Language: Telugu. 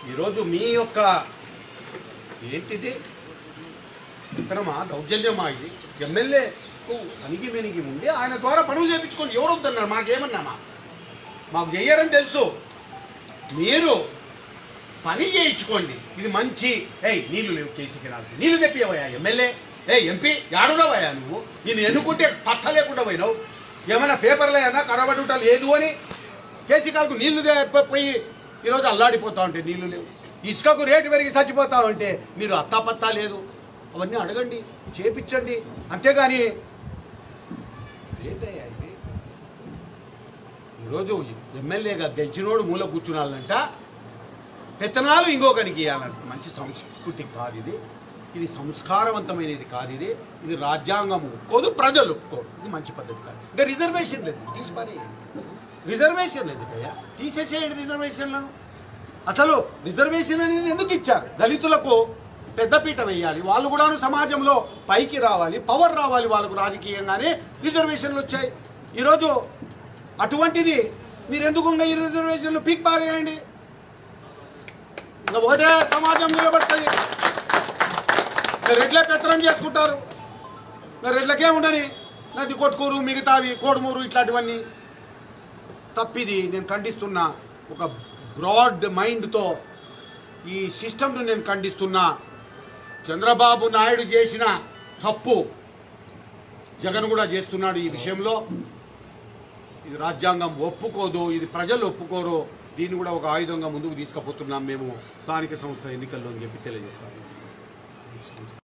ఈరోజు మీ యొక్క ఏంటిది విక్రమా దౌర్జన్యమా ఇది ఎమ్మెల్యేకు అణిగి మెనిగి ఉండి ఆయన ద్వారా పనులు చేయించుకోండి ఎవరు వద్దన్నారు మాకేమన్నామా మాకు చెయ్యరని తెలుసు మీరు పని చేయించుకోండి ఇది మంచి ఏయ్ నీళ్లు లేవు కేసీకి నాకు నీళ్లు తెప్పియవయ్యా ఎమ్మెల్యే ఏ ఎంపీ యాడున్నావయ్యా నువ్వు నేను ఎన్నుకుంటే పత్త లేకుండా పోయినావు ఏమైనా పేపర్లో అయినా కడబడుట లేదు అని కేసీ కాలకు నీళ్లు తే- పోయి ఈరోజు అల్లాడిపోతా ఉంటే నీళ్లు లేవు ఇసుకకు రేటు పెరిగి చచ్చిపోతా ఉంటే మీరు అత్తాపత్తా లేదు అవన్నీ అడగండి చేపించండి అంతేగాని ఏంటయ్యా ఇది ఈరోజు ఎమ్మెల్యేగా గెలిచినోడు మూల కూర్చున్నాలంట పెత్తనాలు ఇంకొకరికి ఇవ్వాలంట మంచి సంస్కృతి కాదు ఇది ఇది సంస్కారవంతమైనది కాదు ఇది ఇది రాజ్యాంగం ఒప్పుకోదు ప్రజలు ఒప్పుకోరు ఇది మంచి పద్ధతి కాదు ఇంకా రిజర్వేషన్ లేదు తీసి పారేయండి. రిజర్వేషన్ లేదు భయ్యా తీసేసేయండి రిజర్వేషన్లను అసలు రిజర్వేషన్ అనేది ఎందుకు ఇచ్చారు దళితులకు పెద్దపీట వేయాలి వాళ్ళు కూడా సమాజంలో పైకి రావాలి పవర్ రావాలి వాళ్ళకు రాజకీయంగానే రిజర్వేషన్లు వచ్చాయి ఈరోజు అటువంటిది మీరు ఎందుకు ఇంకా ఈ రిజర్వేషన్లు పీక్ పారేయండి ఇంకా ఒకటే సమాజం నిలబడుతుంది ఇంకా రెడ్లే పెత్తనం చేసుకుంటారు ఇంకా రెడ్లకే ఉండని నది కొట్టుకూరు మిగతావి కోడుమూరు ఇట్లాంటివన్నీ తప్పిది నేను ఖండిస్తున్నా ఒక బ్రాడ్ మైండ్తో ఈ సిస్టమ్ను నేను ఖండిస్తున్నా చంద్రబాబు నాయుడు చేసిన తప్పు జగన్ కూడా చేస్తున్నాడు ఈ విషయంలో ఇది రాజ్యాంగం ఒప్పుకోదు ఇది ప్రజలు ఒప్పుకోరు దీన్ని కూడా ఒక ఆయుధంగా ముందుకు తీసుకుపోతున్నాం మేము స్థానిక సంస్థ ఎన్నికల్లో అని చెప్పి తెలియజేస్తాం